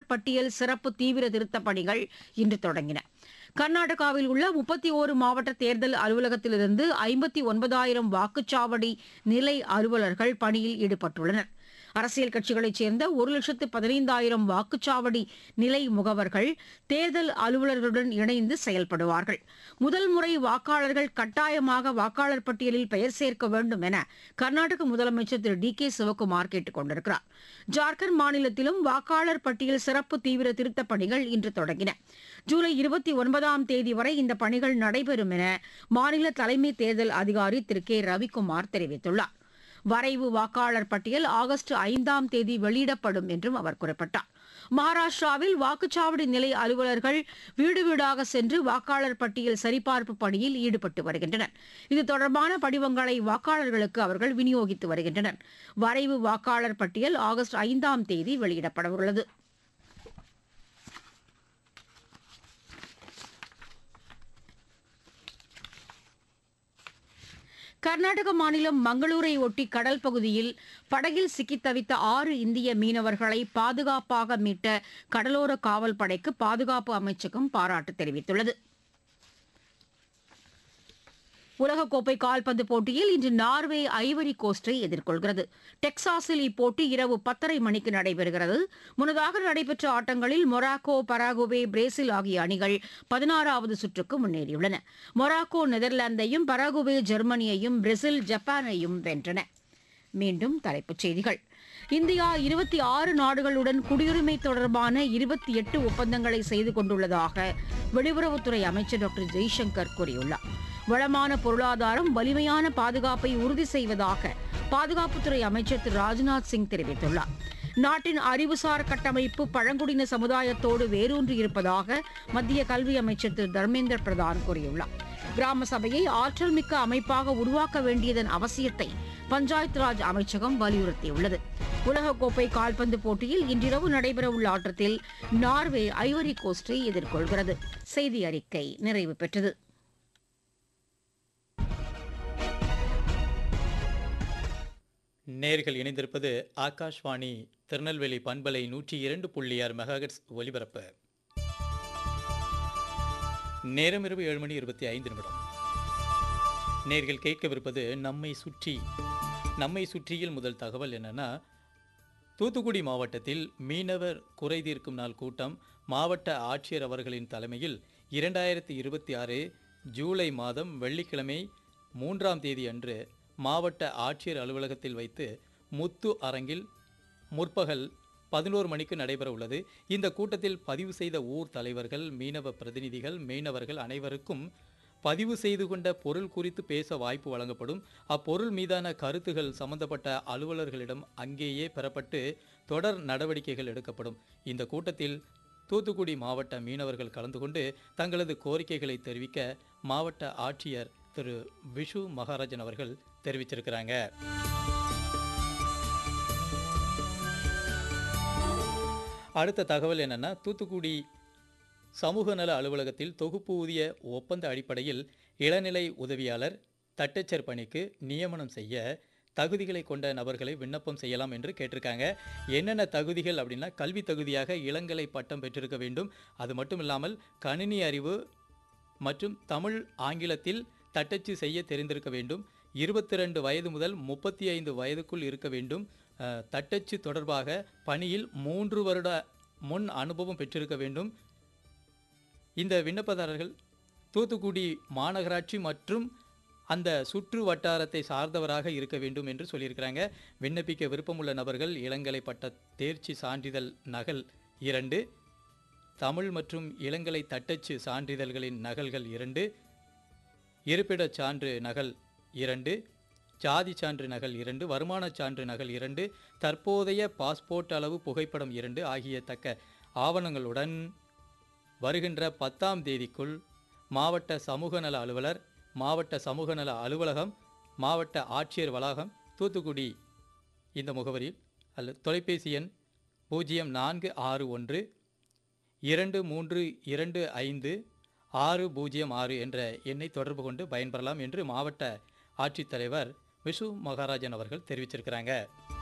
பட்டியல் சிறப்பு தீவிர திருத்தப் பணிகள் இன்று தொடங்கின கர்நாடகாவில் உள்ள முப்பத்தி ஓரு மாவட்ட தேர்தல் அலுவலகத்திலிருந்து ஐம்பத்தி ஒன்பதாயிரம் வாக்குச்சாவடி நிலை அலுவலர்கள் பணியில் ஈடுபட்டுள்ளனர் அரசியல் கட்சிகளைச் சேர்ந்த ஒரு லட்சத்து பதினைந்தாயிரம் வாக்குச்சாவடி நிலை முகவர்கள் தேர்தல் அலுவலர்களுடன் இணைந்து செயல்படுவார்கள் முதல் முறை வாக்காளர்கள் கட்டாயமாக வாக்காளர் பட்டியலில் பெயர் சேர்க்க வேண்டும் என கர்நாடக முதலமைச்சர் திரு டி கே சிவக்குமார் கேட்டுக் கொண்டிருக்கிறார் ஜார்க்கண்ட் மாநிலத்திலும் வாக்காளர் பட்டியல் சிறப்பு தீவிர திருத்தப் பணிகள் இன்று தொடங்கின ஜூலை இருபத்தி ஒன்பதாம் தேதி வரை இந்த பணிகள் நடைபெறும் என மாநில தலைமை தேர்தல் அதிகாரி திரு கே ரவிக்குமார் தெரிவித்துள்ளார் வரைவு வாக்காளர் பட்டியல் ஆகஸ்ட் ஐந்தாம் தேதி வெளியிடப்படும் என்றும் அவர் குறிப்பிட்டார் மகாராஷ்டிராவில் வாக்குச்சாவடி நிலை அலுவலர்கள் வீடு வீடாக சென்று வாக்காளர் பட்டியல் சரிபார்ப்பு பணியில் ஈடுபட்டு வருகின்றனர் இது தொடர்பான படிவங்களை வாக்காளர்களுக்கு அவர்கள் விநியோகித்து வருகின்றனர் வரைவு வாக்காளர் பட்டியல் ஆகஸ்ட் ஐந்தாம் தேதி வெளியிடப்படவுள்ளது கர்நாடக மாநிலம் மங்களூரை ஒட்டி கடல் பகுதியில் படகில் சிக்கித் தவித்த ஆறு இந்திய மீனவர்களை பாதுகாப்பாக மீட்ட கடலோர காவல் படைக்கு பாதுகாப்பு அமைச்சகம் பாராட்டு தெரிவித்துள்ளது உலகக்கோப்பை கால்பந்து போட்டியில் இன்று நார்வே ஐவரி கோஸ்டை எதிர்கொள்கிறது டெக்சாஸில் இப்போட்டி இரவு பத்தரை மணிக்கு நடைபெறுகிறது முன்னதாக நடைபெற்ற ஆட்டங்களில் மொராக்கோ பராகுவே பிரேசில் ஆகிய அணிகள் பதினாறாவது சுற்றுக்கு முன்னேறியுள்ளன மொராக்கோ நெதர்லாந்தையும் பராகுவே ஜெர்மனியையும் பிரேசில் ஜப்பானையும் வென்றன மீண்டும் தலைப்புச் செய்திகள் இந்தியா இருபத்தி ஆறு நாடுகளுடன் குடியுரிமை தொடர்பான இருபத்தி எட்டு ஒப்பந்தங்களை செய்து கொண்டுள்ளதாக வெளியுறவுத்துறை அமைச்சர் டாக்டர் ஜெய்சங்கர் கூறியுள்ளார் வளமான பொருளாதாரம் வலிமையான பாதுகாப்பை உறுதி செய்வதாக பாதுகாப்புத்துறை அமைச்சர் திரு ராஜ்நாத் சிங் தெரிவித்துள்ளார் நாட்டின் அறிவுசார் கட்டமைப்பு பழங்குடியின சமுதாயத்தோடு வேரூன்றி இருப்பதாக மத்திய கல்வி அமைச்சர் திரு தர்மேந்திர பிரதான் கூறியுள்ளார் கிராம சபையை ஆற்றல் மிக்க அமைப்பாக உருவாக்க வேண்டியதன் அவசியத்தை பஞ்சாயத் ராஜ் அமைச்சகம் வலியுறுத்தியுள்ளது உலகக்கோப்பை கால்பந்து போட்டியில் இன்றிரவு நடைபெறவுள்ள ஆட்டத்தில் நார்வே ஐவரி கோஸ்டை எதிர்கொள்கிறது செய்தி அறிக்கை நிறைவு பெற்றது நேர்கள் இணைந்திருப்பது ஆகாஷ்வாணி திருநெல்வேலி பண்பலை நூற்றி இரண்டு புள்ளி ஆறு மெகாஹெட்ஸ் ஒலிபரப்பு நேரம் இரவு ஏழு மணி இருபத்தி ஐந்து நிமிடம் நேர்கள் கேட்கவிருப்பது நம்மை சுற்றி நம்மை சுற்றியில் முதல் தகவல் என்னன்னா தூத்துக்குடி மாவட்டத்தில் மீனவர் குறை தீர்க்கும் நாள் கூட்டம் மாவட்ட ஆட்சியர் அவர்களின் தலைமையில் இரண்டாயிரத்தி இருபத்தி ஆறு ஜூலை மாதம் வெள்ளிக்கிழமை மூன்றாம் தேதி அன்று மாவட்ட ஆட்சியர் அலுவலகத்தில் வைத்து முத்து அரங்கில் முற்பகல் பதினோரு மணிக்கு நடைபெற உள்ளது இந்த கூட்டத்தில் பதிவு செய்த ஊர் தலைவர்கள் மீனவ பிரதிநிதிகள் மீனவர்கள் அனைவருக்கும் பதிவு செய்து கொண்ட பொருள் குறித்து பேச வாய்ப்பு வழங்கப்படும் அப்பொருள் மீதான கருத்துகள் சம்பந்தப்பட்ட அலுவலர்களிடம் அங்கேயே பெறப்பட்டு தொடர் நடவடிக்கைகள் எடுக்கப்படும் இந்த கூட்டத்தில் தூத்துக்குடி மாவட்ட மீனவர்கள் கலந்து கொண்டு தங்களது கோரிக்கைகளை தெரிவிக்க மாவட்ட ஆட்சியர் திரு விஷு மகாராஜன் அவர்கள் தெரிவிச்சிருக்கிறாங்க அடுத்த தகவல் என்னன்னா தூத்துக்குடி சமூக நல அலுவலகத்தில் தொகுப்பு ஊதிய ஒப்பந்த அடிப்படையில் இளநிலை உதவியாளர் தட்டச்சர் பணிக்கு நியமனம் செய்ய தகுதிகளை கொண்ட நபர்களை விண்ணப்பம் செய்யலாம் என்று கேட்டிருக்காங்க என்னென்ன தகுதிகள் அப்படின்னா கல்வி தகுதியாக இளங்கலை பட்டம் பெற்றிருக்க வேண்டும் அது மட்டும் இல்லாமல் கணினி அறிவு மற்றும் தமிழ் ஆங்கிலத்தில் தட்டச்சு செய்ய தெரிந்திருக்க வேண்டும் இருபத்தி ரெண்டு வயது முதல் முப்பத்தி ஐந்து வயதுக்குள் இருக்க வேண்டும் அஹ், தட்டச்சு தொடர்பாக பணியில் மூன்று வருட முன் அனுபவம் பெற்றிருக்க வேண்டும் இந்த விண்ணப்பதாரர்கள் தூத்துக்குடி மாநகராட்சி மற்றும் அந்த சுற்று வட்டாரத்தை சார்ந்தவராக இருக்க வேண்டும் என்று சொல்லியிருக்கிறாங்க விண்ணப்பிக்க விருப்பமுள்ள நபர்கள் இளங்கலை பட்ட தேர்ச்சி சான்றிதழ் நகல் இரண்டு தமிழ் மற்றும் இளங்கலை தட்டச்சு சான்றிதழ்களின் நகல்கள் இரண்டு இருப்பிடச் சான்று நகல் இரண்டு ஜாதி சான்று நகல் இரண்டு வருமானச் சான்று நகல் இரண்டு தற்போதைய பாஸ்போர்ட் அளவு புகைப்படம் இரண்டு ஆகிய தக்க ஆவணங்களுடன் வருகின்ற பத்தாம் தேதிக்குள் மாவட்ட சமூக நல அலுவலர் மாவட்ட சமூக நல அலுவலகம் மாவட்ட ஆட்சியர் வளாகம் தூத்துக்குடி இந்த முகவரியில் அல்லது தொலைபேசி எண் பூஜ்ஜியம் நான்கு ஆறு ஒன்று இரண்டு மூன்று இரண்டு ஐந்து ஆறு பூஜ்ஜியம் ஆறு என்ற எண்ணை தொடர்பு கொண்டு பயன்பெறலாம் என்று மாவட்ட ஆட்சித்தலைவர் விஷு மகாராஜன் அவர்கள் தெரிவிச்சிருக்கிறாங்க